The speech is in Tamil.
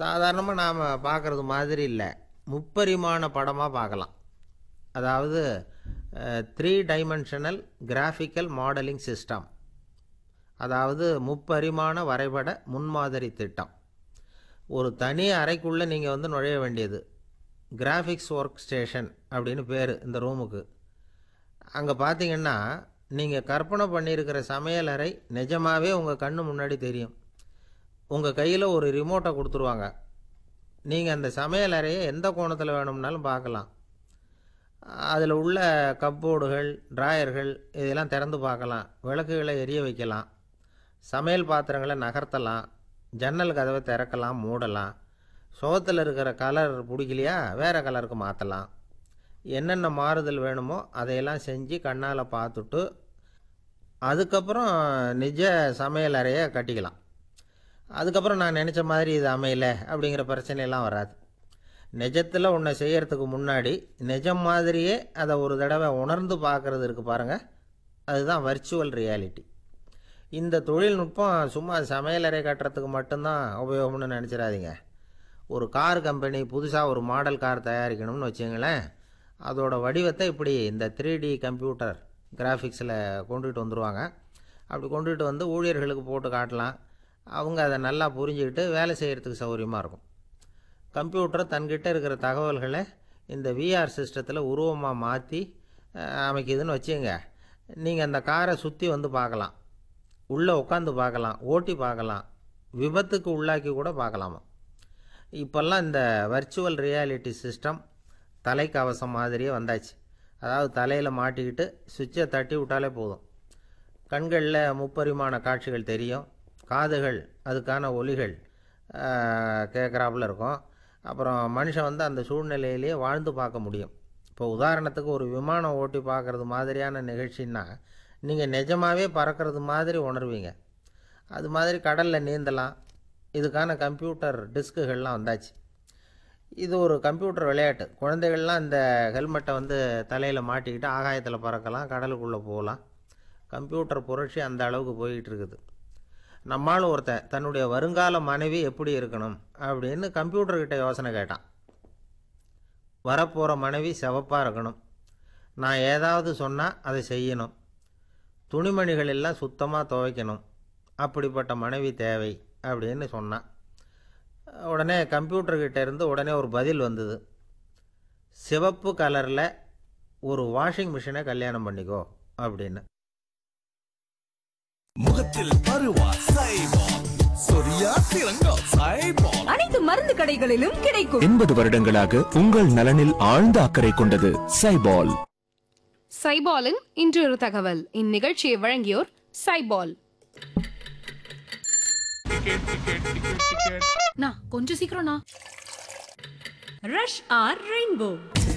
சாதாரணமாக நாம் பார்க்குறது மாதிரி இல்லை முப்பரிமாண படமாக பார்க்கலாம் அதாவது three dimensional graphical modelling system அதாவது முப்பரிமாண வரைபட முன்மாதிரி திட்டம் ஒரு தனி அறைக்குள்ளே நீங்கள் வந்து நுழைய வேண்டியது கிராஃபிக்ஸ் ஒர்க் ஸ்டேஷன் அப்படின்னு பேர் இந்த ரூமுக்கு அங்கே பார்த்தீங்கன்னா நீங்கள் கற்பனை பண்ணியிருக்கிற சமையலறை நிஜமாகவே உங்கள் கண்ணு முன்னாடி தெரியும் உங்கள் கையில் ஒரு ரிமோட்டை கொடுத்துருவாங்க நீங்கள் அந்த சமையலறையை எந்த கோணத்தில் வேணும்னாலும் பார்க்கலாம் அதில் உள்ள கப்போர்டுகள் டிராயர்கள் இதெல்லாம் திறந்து பார்க்கலாம் விளக்குகளை எரிய வைக்கலாம் சமையல் பாத்திரங்களை நகர்த்தலாம் ஜன்னல் கதவை திறக்கலாம் மூடலாம் சோத்தில் இருக்கிற கலர் பிடிக்கலையா வேறு கலருக்கு மாற்றலாம் என்னென்ன மாறுதல் வேணுமோ அதையெல்லாம் செஞ்சு கண்ணால் பார்த்துட்டு அதுக்கப்புறம் நிஜ சமையல் அறையை கட்டிக்கலாம் அதுக்கப்புறம் நான் நினச்ச மாதிரி இது அமையல அப்படிங்கிற பிரச்சனையெல்லாம் வராது நிஜத்தில் ஒன்றை செய்யறதுக்கு முன்னாடி நிஜம் மாதிரியே அதை ஒரு தடவை உணர்ந்து பார்க்குறது இருக்குது பாருங்கள் அதுதான் வர்ச்சுவல் ரியாலிட்டி இந்த தொழில்நுட்பம் சும்மா சமையலறை கட்டுறதுக்கு மட்டும்தான் உபயோகம்னு நினச்சிடாதீங்க ஒரு கார் கம்பெனி புதுசாக ஒரு மாடல் கார் தயாரிக்கணும்னு வச்சுங்களேன் அதோட வடிவத்தை இப்படி இந்த த்ரீ டி கம்ப்யூட்டர் கிராஃபிக்ஸில் கொண்டுகிட்டு வந்துடுவாங்க அப்படி கொண்டுகிட்டு வந்து ஊழியர்களுக்கு போட்டு காட்டலாம் அவங்க அதை நல்லா புரிஞ்சுக்கிட்டு வேலை செய்கிறதுக்கு சௌகரியமாக இருக்கும் கம்ப்யூட்டர் தன்கிட்ட இருக்கிற தகவல்களை இந்த விஆர் சிஸ்டத்தில் உருவமாக மாற்றி அமைக்குதுன்னு வச்சுங்க நீங்கள் அந்த காரை சுற்றி வந்து பார்க்கலாம் உள்ளே உட்காந்து பார்க்கலாம் ஓட்டி பார்க்கலாம் விபத்துக்கு உள்ளாக்கி கூட பார்க்கலாமா இப்போல்லாம் இந்த வர்ச்சுவல் ரியாலிட்டி சிஸ்டம் தலைக்கவசம் மாதிரியே வந்தாச்சு அதாவது தலையில் மாட்டிக்கிட்டு சுவிட்சை தட்டி விட்டாலே போதும் கண்களில் முப்பரிமாண காட்சிகள் தெரியும் காதுகள் அதுக்கான ஒலிகள் கேட்குறாப்புல இருக்கும் அப்புறம் மனுஷன் வந்து அந்த சூழ்நிலையிலேயே வாழ்ந்து பார்க்க முடியும் இப்போ உதாரணத்துக்கு ஒரு விமானம் ஓட்டி பார்க்குறது மாதிரியான நிகழ்ச்சின்னா நீங்கள் நிஜமாகவே பறக்கிறது மாதிரி உணர்வீங்க அது மாதிரி கடலில் நீந்தலாம் இதுக்கான கம்ப்யூட்டர் டிஸ்க்குகள்லாம் வந்தாச்சு இது ஒரு கம்ப்யூட்டர் விளையாட்டு குழந்தைகள்லாம் இந்த ஹெல்மெட்டை வந்து தலையில் மாட்டிக்கிட்டு ஆகாயத்தில் பறக்கலாம் கடலுக்குள்ளே போகலாம் கம்ப்யூட்டர் புரட்சி அந்த அளவுக்கு போய்கிட்டு இருக்குது நம்மளும் ஒருத்தன் தன்னுடைய வருங்கால மனைவி எப்படி இருக்கணும் அப்படின்னு கம்ப்யூட்டர்கிட்ட யோசனை கேட்டான் வரப்போகிற மனைவி சிவப்பாக இருக்கணும் நான் ஏதாவது சொன்னால் அதை செய்யணும் துணிமணிகள் எல்லாம் சுத்தமாக துவைக்கணும் அப்படிப்பட்ட மனைவி தேவை அப்படின்னு சொன்னான் உடனே கம்ப்யூட்டர்கிட்ட இருந்து உடனே ஒரு பதில் வந்தது சிவப்பு கலரில் ஒரு வாஷிங் மிஷினை கல்யாணம் பண்ணிக்கோ அப்படின்னு முகத்தில் பருவா சைபால் சொரியா சிறங்கா சைபால் அனைத்து மருந்து கடைகளிலும் கிடைக்கும் எண்பது வருடங்களாக உங்கள் நலனில் ஆழ்ந்த அக்கறை கொண்டது சைபால் சைபாலின் இன்றொரு தகவல் இந்நிகழ்ச்சியை வழங்கியோர் சைபால் நான் கொஞ்சம் சீக்கிரம் நான் ரஷ் ஆர் ரெயின்போ